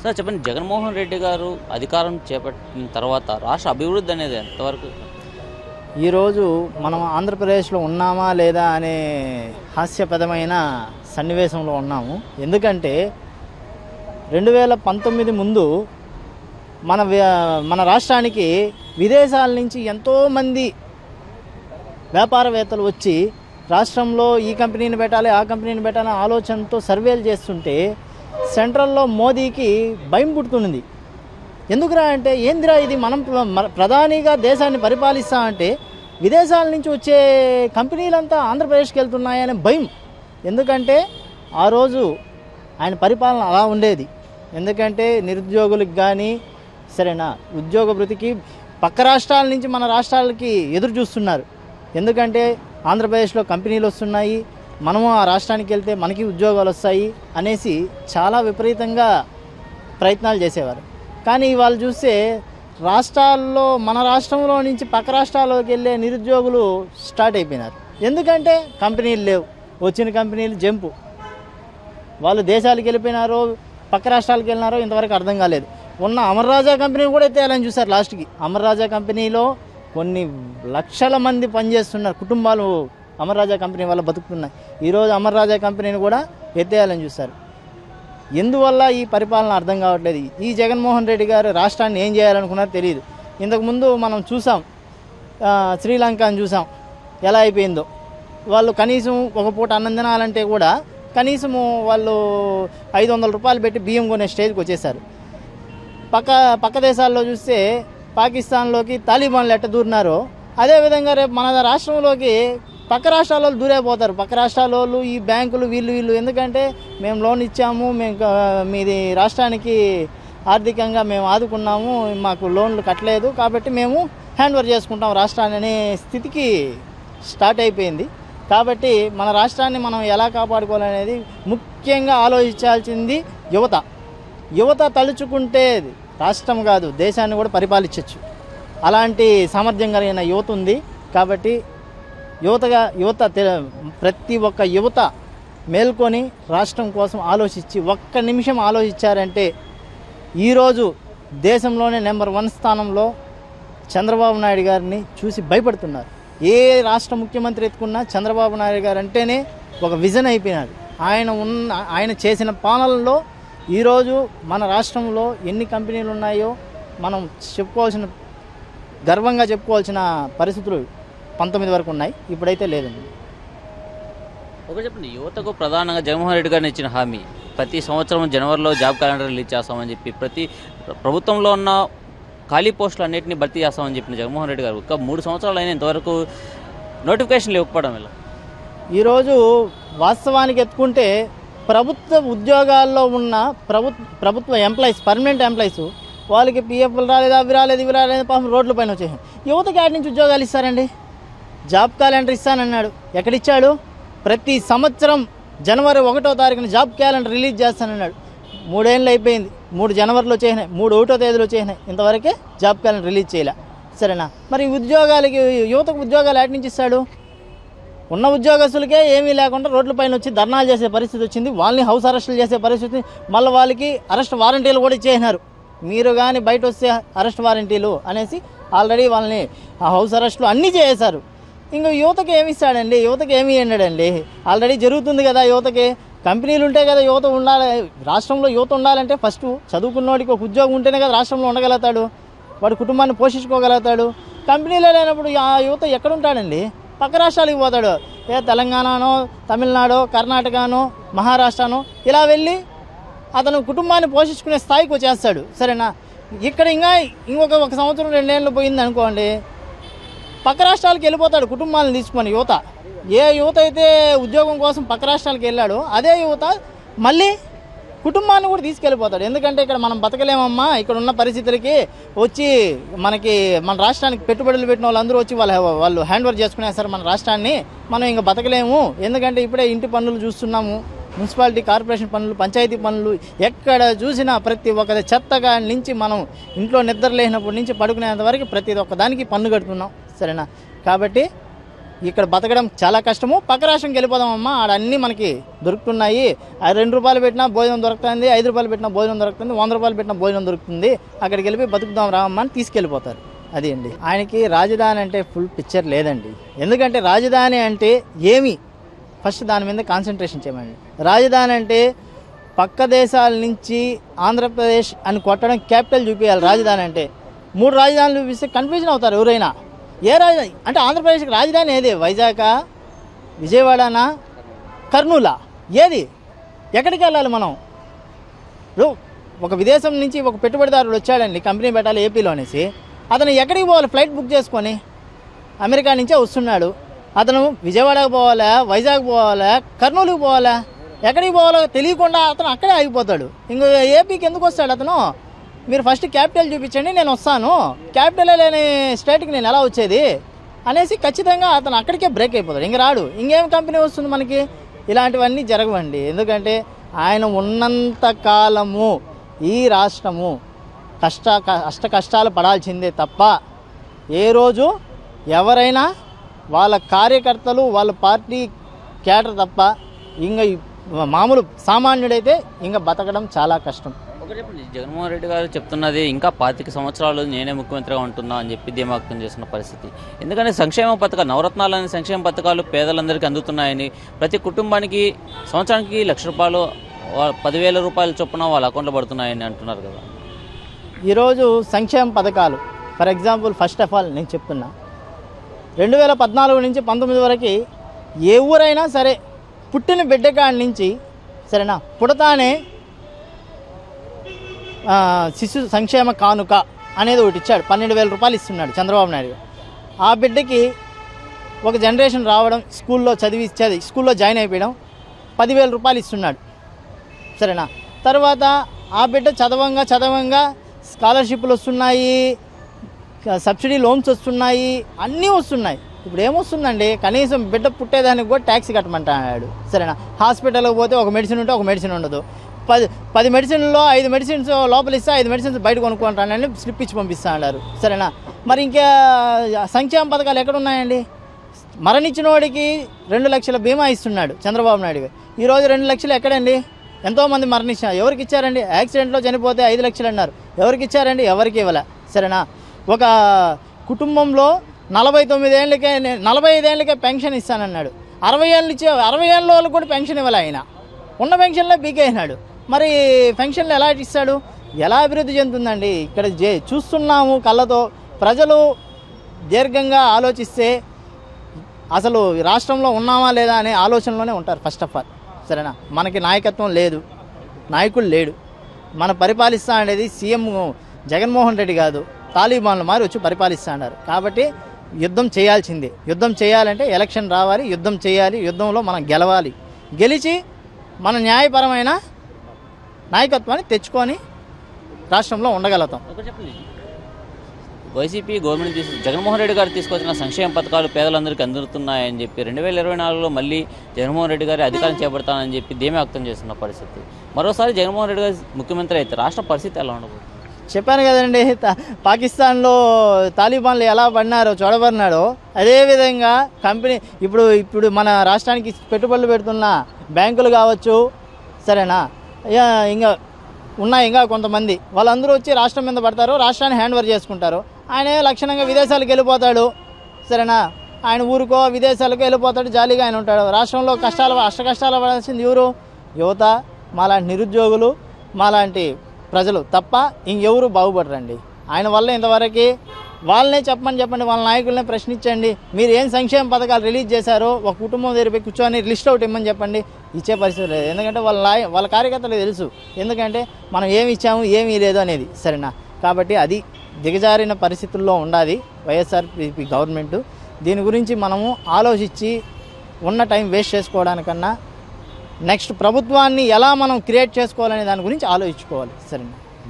Sir చెప్పండి జగన్మోహన్ రెడ్డి గారు అధికారం చేపట్టిన తర్వాత రాష్ట్ర అభివృద్ధి అనేది ఎంతవరకు ఈరోజు మనం ఆంధ్రప్రదేశ్లో ఉన్నామా లేదా అనే హాస్యపదమైన సన్నివేశంలో ఉన్నాము ఎందుకంటే రెండు వేల పంతొమ్మిది ముందు మన వ్య- మన రాష్ట్రానికి విదేశాల నుంచి ఎంతోమంది వ్యాపారవేత్తలు వచ్చి రాష్ట్రంలో ఈ కంపెనీని పెట్టాలి ఆ కంపెనీని పెట్టాలి అనే ఆలోచనతో సర్వేలు చేస్తుంటే సెంట్రల్లో మోదీకి భయం పుడుతున్నది ఎందుకురా అంటే ఏందిరా ఇది మనం ప్ర- మన- ప్రధానిగా దేశాన్ని పరిపాలిస్తా అంటే విదేశాల నుంచి వచ్చే కంపెనీలంతా ఆంధ్రప్రదేశ్కి వెళ్తున్నాయనే భయం ఎందుకంటే ఆ రోజు ఆయన పరిపాలన అలా ఉండేది ఎందుకంటే నిరుద్యోగులకు కానీ సరేనా ఉద్యోగ భృతికి పక్క రాష్ట్రాల నుంచి మన రాష్ట్రాలకి ఎదురు చూస్తున్నారు ఎందుకంటే ఆంధ్రప్రదేశ్లో కంపెనీలు వస్తున్నాయి మనము ఆ రాష్ట్రానికి వెళ్తే మనకి ఉద్యోగాలు వస్తాయి అనేసి చాలా విపరీతంగా ప్రయత్నాలు చేసేవారు కానీ వాళ్ళు చూస్తే రాష్ట్రాల్లో మన రాష్ట్రంలో నుంచి పక్క రాష్ట్రాల్లోకి వెళ్ళే నిరుద్యోగులు స్టార్ట్ అయిపోయినారు ఎందుకంటే కంపెనీలు లేవు వచ్చిన కంపెనీలు జంపు వాళ్ళు దేశాలకు వెళ్ళిపోయినారో పక్క రాష్ట్రాలకు వెళ్ళినారో ఇంతవరకు అర్థం కాలేదు ఉన్న అమర్ రాజా కంపెనీని కూడా ఎత్తేయాలని చూశారు లాస్ట్కి అమర్ రాజా కంపెనీలో కొన్ని లక్షల మంది పనిచేస్తున్నారు కుటుంబాలు అమర్ రాజా కంపెనీ వల్ల బతుకుతున్నాయి ఈరోజు అమర్ రాజా కంపెనీని కూడా ఎత్తేయాలని చూశారు ఎందువల్ల ఈ పరిపాలన అర్థం కావట్లేదు ఈ జగన్మోహన్ రెడ్డి గారు రాష్ట్రాన్ని ఏం చేయాలనుకున్నారో తెలియదు ఇంతకుముందు మనం చూసాం ఆ, శ్రీలంకను చూసాం ఎలా అయిపోయిందో వాళ్ళు కనీసం ఒక పూట అన్నం తినాలంటే కూడా కనీసము వాళ్ళు ఐదు వందల రూపాయలు పెట్టి బియ్యం కొనే స్టేజ్కి వచ్చేసారు పక్క పక్క దేశాల్లో చూస్తే పాకిస్తాన్లోకి తాలిబాన్లు ఎట్ట దూరినారో అదేవిధంగా రేపు మన రాష్ట్రంలోకి పక్క రాష్ట్రాల వాళ్ళు దూరైపోతారు పక్క రాష్ట్రాల వాళ్ళు ఈ బ్యాంకులు వీళ్ళు వీళ్ళు ఎందుకంటే మేము లోన్ ఇచ్చాము మేము క- మీది రాష్ట్రానికి ఆర్థికంగా మేము ఆదుకున్నాము మాకు లోన్లు కట్టలేదు కాబట్టి మేము హ్యాండ్ ఓవర్ చేసుకుంటాం రాష్ట్రాన్ని అనే స్థితికి స్టార్ట్ అయిపోయింది కాబట్టి మన రాష్ట్రాన్ని మనం ఎలా కాపాడుకోవాలనేది ముఖ్యంగా ఆలోచించాల్సింది యువత యువత తలుచుకుంటే రాష్ట్రం కాదు దేశాన్ని కూడా పరిపాలించవచ్చు అలాంటి సామర్థ్యం కలిగిన యువత ఉంది కాబట్టి యువతగా యువత తె- ప్రతి ఒక్క యువత మేల్కొని రాష్ట్రం కోసం ఆలోచించి ఒక్క నిమిషం ఆలోచించారంటే ఈరోజు దేశంలోనే నెంబర్ వన్ స్థానంలో చంద్రబాబు నాయుడు గారిని చూసి భయపడుతున్నారు ఏ రాష్ట్ర ముఖ్యమంత్రి ఎత్తుకున్నా చంద్రబాబు నాయుడు గారు అంటేనే ఒక విజన్ అయిపోయినాడు ఆయన ఉన్న ఆయన చేసిన పాలనలో ఈరోజు మన రాష్ట్రంలో ఎన్ని కంపెనీలు ఉన్నాయో మనం చెప్పుకోవాల్సిన గర్వంగా చెప్పుకోవాల్సిన పరిస్థితులు పంతొమ్మిది వరకు ఉన్నాయి ఇప్పుడైతే లేదండి ఒక చెప్పండి యువతకు ప్రధానంగా జగన్మోహన్ రెడ్డి గారిని ఇచ్చిన హామీ ప్రతి సంవత్సరం జనవరిలో జాబ్ క్యాలెండర్ రిలీజ్ చేస్తామని చెప్పి ప్రతి ప్రభుత్వంలో ఉన్న ఖాళీ పోస్టులు అన్నింటినీ భర్తీ చేస్తామని చెప్పిన జగన్మోహన్ రెడ్డి గారు ఒక మూడు సంవత్సరాలు అయిన ఇంతవరకు నోటిఫికేషన్లు ఇవ్వకపోవడం వల్ల ఈరోజు వాస్తవానికి ఎత్తుకుంటే ప్రభుత్వ ఉద్యోగాల్లో ఉన్న ప్రభుత్వ ప్రభుత్వ ఎంప్లాయీస్ పర్మనెంట్ ఎంప్లాయీస్ వాళ్ళకి పిఎఫ్లు రాలేదు అవి రాలేదు ఇవి రాలేదు పాపం రోడ్ల పైన వచ్చేసాయి యువతకి ఆడి నుంచి ఉద్యోగాలు ఇస్తారండి జాబ్ క్యాలెండర్ ఇస్తానన్నాడు ఎక్కడిచ్చాడు ప్రతి సంవత్సరం జనవరి ఒకటో తారీఖున జాబ్ క్యాలెండర్ రిలీజ్ చేస్తానన్నాడు మూడేళ్ళు అయిపోయింది మూడు జనవరిలో చేసినాయి మూడు ఒకటో తేదీలో చేసినాయి ఇంతవరకే జాబ్ క్యాలెండర్ రిలీజ్ చేయలే సరేనా మరి ఉద్యోగాలకి యువతకు ఉద్యోగాలు ఆటి నుంచి ఇస్తాడు ఉన్న ఉద్యోగస్తులకే ఏమీ లేకుండా రోడ్లపైన వచ్చి ధర్నాలు చేసే పరిస్థితి వచ్చింది వాళ్ళని హౌస్ అరెస్టులు చేసే పరిస్థితి మళ్ళీ వాళ్ళకి అరెస్ట్ వారంటీలు కూడా ఇచ్చేసినారు మీరు కానీ బయట వస్తే అరెస్ట్ వారంటీలు అనేసి ఆల్రెడీ వాళ్ళని ఆ హౌస్ అరెస్టులు అన్నీ చేసేశారు ఇంకా యువతకి ఏమి ఇస్తాడండి యువతకి ఏమి ఇయ్యడండి ఆల్రెడీ జరుగుతుంది కదా యువతకి కంపెనీలు ఉంటాయి కదా యువత ఉండాలి రాష్ట్రంలో యువత ఉండాలంటే ఫస్ట్ చదువుకున్నోడికి ఒక ఉద్యోగం ఉంటేనే కదా రాష్ట్రంలో ఉండగలుగుతాడు వాడి కుటుంబాన్ని పోషించుకోగలుగుతాడు కంపెనీలో లేనప్పుడు ఆ యువత ఎక్కడ ఉంటాడండి పక్క రాష్ట్రాలకు పోతాడు ఏ తెలంగాణనో తమిళనాడో కర్ణాటకనో మహారాష్ట్రనో ఇలా వెళ్ళి అతను కుటుంబాన్ని పోషించుకునే స్థాయికి వచ్చేస్తాడు సరేనా ఇక్కడ ఇంకా ఇంకొక ఒక సంవత్సరం రెండేళ్ళు పోయింది అనుకోండి పక్క రాష్ట్రాలకు వెళ్ళిపోతాడు కుటుంబాలను తీసుకొని యువత ఏ యువత అయితే ఉద్యోగం కోసం పక్క రాష్ట్రాలకు వెళ్ళాడో అదే యువత మళ్ళీ కుటుంబాన్ని కూడా తీసుకెళ్ళిపోతాడు ఎందుకంటే ఇక్కడ మనం బతకలేమమ్మా ఇక్కడ ఉన్న పరిస్థితులకి వచ్చి మనకి మన రాష్ట్రానికి పెట్టుబడులు పెట్టిన వాళ్ళందరూ వచ్చి వాళ్ళ వాళ్ళు హ్యాండ్ ఓవర్ చేసుకునేస్తారు మన రాష్ట్రాన్ని మనం ఇంకా బతకలేము ఎందుకంటే ఇప్పుడే ఇంటి పన్నులు చూస్తున్నాము మున్సిపాలిటీ కార్పొరేషన్ పనులు పంచాయతీ పనులు ఎక్కడ చూసినా ప్రతి ఒక్క చెత్తగా నుంచి మనం ఇంట్లో నిద్ర లేనప్పటి నుంచి పడుకునేంత వరకు ప్రతి ఒక్క దానికి పన్ను కడుతున్నాం సరేనా కాబట్టి ఇక్కడ బతకడం చాలా కష్టము పక్క రాష్ట్రంకి వెళ్ళిపోదామమ్మా ఆడ అన్నీ మనకి దొరుకుతున్నాయి ఆ రెండు రూపాయలు పెట్టినా భోజనం దొరుకుతుంది ఐదు రూపాయలు పెట్టినా భోజనం దొరుకుతుంది వంద రూపాయలు పెట్టినా భోజనం దొరుకుతుంది అక్కడికి వెళ్ళి బతుకుదాం రామమ్మా అని తీసుకెళ్ళిపోతారు అది అండి ఆయనకి రాజధాని అంటే ఫుల్ పిక్చర్ లేదండి ఎందుకంటే రాజధాని అంటే ఏమి ఫస్ట్ దాని మీద కాన్సన్ట్రేషన్ చేయమండి రాజధాని అంటే పక్క దేశాల నుంచి ఆంధ్రప్రదేశ్ అని కొట్టడం క్యాపిటల్ చూపించాలి రాజధాని అంటే మూడు రాజధానులు చూపిస్తే కన్ఫ్యూజన్ అవుతారు ఎవరైనా ఏ రాజధాని అంటే ఆంధ్రప్రదేశ్కి రాజధాని ఏది వైజాగ్ విజయవాడనా కర్నూలా ఏది ఎక్కడికి వెళ్ళాలి మనం ఇప్పుడు ఒక విదేశం నుంచి ఒక పెట్టుబడిదారుడు వచ్చాడండి కంపెనీ పెట్టాలి ఏపీలో అనేసి అతను ఎక్కడికి పోవాలి ఫ్లైట్ బుక్ చేసుకొని అమెరికా నుంచే వస్తున్నాడు అతను విజయవాడకు పోవాలా వైజాగ్ పోవాలా కర్నూలుకి పోవాలా ఎక్కడికి పోవాలో తెలియకుండా అతను అక్కడే ఆగిపోతాడు ఇంకో ఏపీకి ఎందుకు వస్తాడు అతను మీరు ఫస్ట్ క్యాపిటల్ చూపించండి నేను వస్తాను క్యాపిటల్ లేని స్టేట్కి నేను ఎలా వచ్చేది అనేసి ఖచ్చితంగా అతను అక్కడికే బ్రేక్ అయిపోతాడు ఇంక రాడు ఇంకేం కంపెనీ వస్తుంది మనకి ఇలాంటివన్నీ జరగవండి ఎందుకంటే ఆయన ఉన్నంత కాలము ఈ రాష్ట్రము కష్ట కష్ట కష్టాలు పడాల్సిందే తప్ప ఏ రోజు ఎవరైనా వాళ్ళ కార్యకర్తలు వాళ్ళ పార్టీ కేటర్ తప్ప ఇంకా ఈ మామూలు సామాన్యుడైతే ఇంకా బతకడం చాలా కష్టం ఒకటి చెప్పండి జగన్మోహన్ రెడ్డి గారు చెప్తున్నది ఇంకా పాతిక సంవత్సరాలు నేనే ముఖ్యమంత్రిగా ఉంటున్నా అని చెప్పి ధీమా వ్యక్తం చేస్తున్న పరిస్థితి ఎందుకంటే సంక్షేమ పథకాలు నవరత్నాలు అనే సంక్షేమ పథకాలు పేదలందరికీ అందుతున్నాయని ప్రతి కుటుంబానికి సంవత్సరానికి లక్ష రూపాయలు వా- పదివేల రూపాయల చొప్పున వాళ్ళ అకౌంట్లో పడుతున్నాయని అంటున్నారు కదా ఈరోజు సంక్షేమ పథకాలు for example first of all నేను చెప్తున్నా రెండు వేల పద్నాలుగు నుంచి పంతొమ్మిది వరకు ఏ ఊరైనా సరే పుట్టిన బిడ్డ కాడి నుంచి సరేనా పుడతానే ఆ, శిశు సంక్షేమ కానుక అనేది ఒకటి ఇచ్చాడు పన్నెండు వేల రూపాయలు ఇస్తున్నాడు చంద్రబాబు నాయుడు గారు. ఆ బిడ్డకి ఒక జనరేషన్ రావడం స్కూల్లో చదివి చదివి స్కూల్లో జాయిన్ అయిపోయడం పదివేల రూపాయలు ఇస్తున్నాడు సరేనా తర్వాత ఆ బిడ్డ చదవంగా చదవంగా స్కాలర్షిప్లు వస్తున్నాయి క- సబ్సిడీ లోన్స్ వస్తున్నాయి అన్నీ వస్తున్నాయి ఇప్పుడు ఏమొస్తుందండి కనీసం బిడ్డ పుట్టేదానికి కూడా ట్యాక్స్ కట్టమంటాడు సరేనా హాస్పిటల్కి పోతే ఒక మెడిసిన్ ఉంటే ఒక మెడిసిన్ ఉండదు పది పది మెడిసిన్లో ఐదు మెడిసిన్స్ లోపల ఇస్తే ఐదు మెడిసిన్స్ బయట కొనుక్కుంటానని స్లిప్ ఇచ్చి పంపిస్తా అన్నారు సరేనా మరి ఇంకా సంక్షేమ పథకాలు ఎక్కడ ఉన్నాయండి మరణించిన వాడికి రెండు లక్షల బీమా ఇస్తున్నాడు చంద్రబాబు నాయుడు గారు ఈరోజు రెండు లక్షలు ఎక్కడండి ఎంతోమంది మరణించారు ఎవరికి ఇచ్చారండి యాక్సిడెంట్లో చనిపోతే ఐదు లక్షలు అన్నారు ఎవరికి ఇచ్చారండి ఎవరికి ఇవ్వలే సరేనా ఒక కుటుంబంలో నలభై తొమ్మిది ఏళ్ళకే నే- నలభై ఐదేళ్ళకే పెన్షన్ ఇస్తానన్నాడు అరవై ఏళ్ళు ఇచ్చే అరవై ఏళ్ళ వాళ్ళకి కూడా పెన్షన్ ఇవ్వలే ఆయన ఉన్న పెన్షన్లో బీకేసినాడు మరి పెన్షన్లు ఎలా ఇస్తాడు ఎలా అభివృద్ధి చెందుతుందండి ఇక్కడ జే- చూస్తున్నాము కళ్ళతో ప్రజలు దీర్ఘంగా ఆలోచిస్తే అసలు ఈ రాష్ట్రంలో ఉన్నామా లేదా అనే ఆలోచనలోనే ఉంటారు ఫస్ట్ ఆఫ్ ఆల్ సరేనా మనకి నాయకత్వం లేదు నాయకుడు లేడు మన పరిపాలిస్తా అనేది సీఎం జగన్మోహన్ రెడ్డి కాదు తాలిబాన్లు మారి వచ్చి పరిపాలిస్తా అన్నారు కాబట్టి యుద్ధం చేయాల్సిందే యుద్ధం చేయాలంటే ఎలక్షన్ రావాలి యుద్ధం చేయాలి యుద్ధంలో మనం గెలవాలి గెలిచి మన న్యాయపరమైన నాయకత్వాన్ని తెచ్చుకొని రాష్ట్రంలో ఉండగలుగుతాం ఒకటి చెప్పండి వైసీపీ గవర్నమెంట్ తీసు జగన్మోహన్ రెడ్డి గారు తీసుకొచ్చిన సంక్షేమ పథకాలు పేదలందరికీ అందుతున్నాయని చెప్పి రెండు వేల ఇరవై నాలుగులో మళ్ళీ జగన్మోహన్ రెడ్డి గారి అధికారం చేపడతానని చెప్పి ధీమా వ్యక్తం చేస్తున్న పరిస్థితి మరోసారి జగన్మోహన్ రెడ్డి గారు ముఖ్యమంత్రి అయితే రాష్ట్ర పరిస్థితి ఎలా ఉండబోతుంది చెప్పాను కదండి తా- పాకిస్తాన్లో తాలిబాన్లు ఎలా పడినారో చూడబడినాడో అదేవిధంగా కంపెనీ ఇప్పుడు ఇప్పుడు మన రాష్ట్రానికి పెట్టుబడులు పెడుతున్న బ్యాంకులు కావచ్చు సరేనా ఇక ఇంకా ఉన్నాయి ఇంకా కొంతమంది వాళ్ళందరూ వచ్చి రాష్ట్రం మీద పడతారు రాష్ట్రాన్ని హ్యాండ్ ఓవర్ చేసుకుంటారు ఆయన లక్షణంగా విదేశాలకు వెళ్ళిపోతాడు సరేనా ఆయన ఊరుకో విదేశాలకు వెళ్ళిపోతాడు జాలీగా ఆయన ఉంటాడు రాష్ట్రంలో కష్టాలు అష్ట కష్టాలు పడాల్సింది ఎవరు యువత మాలాంటి నిరుద్యోగులు మాలాంటి ప్రజలు తప్ప ఇంకెవరు బాగుపడరండి ఆయన వల్ల ఇంతవరకు వాళ్ళనే చెప్పమని చెప్పండి వాళ్ళ నాయకులనే ప్రశ్నించండి మీరు ఏం సంక్షేమ పథకాలు రిలీజ్ చేశారో ఒక కుటుంబం దగ్గర పోయి కూర్చొని లిస్ట్ అవుట్ ఇమ్మని చెప్పండి ఇచ్చే పరిస్థితి లేదు ఎందుకంటే వాళ్ళ నాయ- వాళ్ళ కార్యకర్తలకు తెలుసు ఎందుకంటే మనం ఏమి ఇచ్చాము ఏమీ లేదు అనేది సరేనా కాబట్టి అది దిగజారిన పరిస్థితుల్లో ఉండాలి వైఎస్ఆర్పీపీ గవర్నమెంట్ దీని గురించి మనము ఆలోచించి ఉన్న టైం వేస్ట్ చేసుకోవడానికన్నా నెక్స్ట్ ప్రభుత్వాన్ని ఎలా మనం క్రియేట్ చేసుకోవాలనే దాని గురించి ఆలోచించుకోవాలి సరేనా